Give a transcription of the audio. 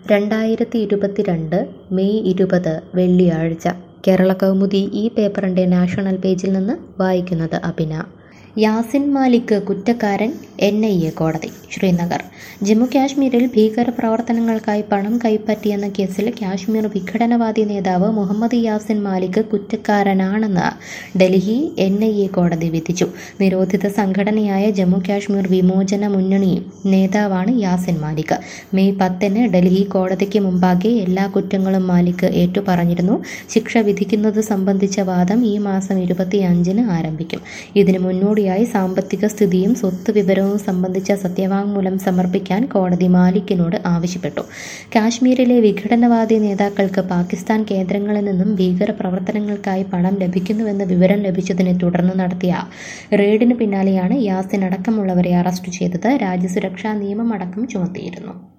രണ്ടായിരത്തി ഇരുപത്തിരണ്ട് മെയ് ഇരുപത് വെള്ളിയാഴ്ച കേരള കൗമുദി ഈ പേപ്പറിൻ്റെ നാഷണൽ പേജിൽ നിന്ന് വായിക്കുന്നത് അഭിന യാസിൻ മാലിക് കുറ്റക്കാരൻ എൻ ഐ എ കോടതി ശ്രീനഗർ ജമ്മു കാശ്മീരിൽ ഭീകരപ്രവർത്തനങ്ങൾക്കായി പണം കൈപ്പറ്റിയെന്ന കേസിൽ കാശ്മീർ വിഘടനവാദി നേതാവ് മുഹമ്മദ് യാസിൻ മാലിക് കുറ്റക്കാരനാണെന്ന് ഡൽഹി എൻ ഐ എ കോടതി വിധിച്ചു നിരോധിത സംഘടനയായ ജമ്മു കാശ്മീർ വിമോചന മുന്നണി നേതാവാണ് യാസിൻ മാലിക് മെയ് പത്തിന് ഡൽഹി കോടതിക്ക് മുമ്പാകെ എല്ലാ കുറ്റങ്ങളും മാലിക് ഏറ്റുപറഞ്ഞിരുന്നു ശിക്ഷ വിധിക്കുന്നത് സംബന്ധിച്ച വാദം ഈ മാസം ഇരുപത്തിയഞ്ചിന് ആരംഭിക്കും ഇതിനു മുന്നോടിയായി സാമ്പത്തിക സ്ഥിതിയും സ്വത്ത് വിവരവും സംബന്ധിച്ച സത്യവാങ്മൂലം സമർപ്പിക്കാൻ കോടതി മാലിക്കിനോട് ആവശ്യപ്പെട്ടു കാശ്മീരിലെ വിഘടനവാദി നേതാക്കൾക്ക് പാകിസ്ഥാൻ കേന്ദ്രങ്ങളിൽ നിന്നും ഭീകര പ്രവർത്തനങ്ങൾക്കായി പണം ലഭിക്കുന്നുവെന്ന് വിവരം ലഭിച്ചതിനെ തുടർന്ന് നടത്തിയ റെയ്ഡിന് പിന്നാലെയാണ് യാസിൻ അടക്കമുള്ളവരെ അറസ്റ്റ് ചെയ്തത് രാജ്യസുരക്ഷാ നിയമമടക്കം ചുമത്തിയിരുന്നു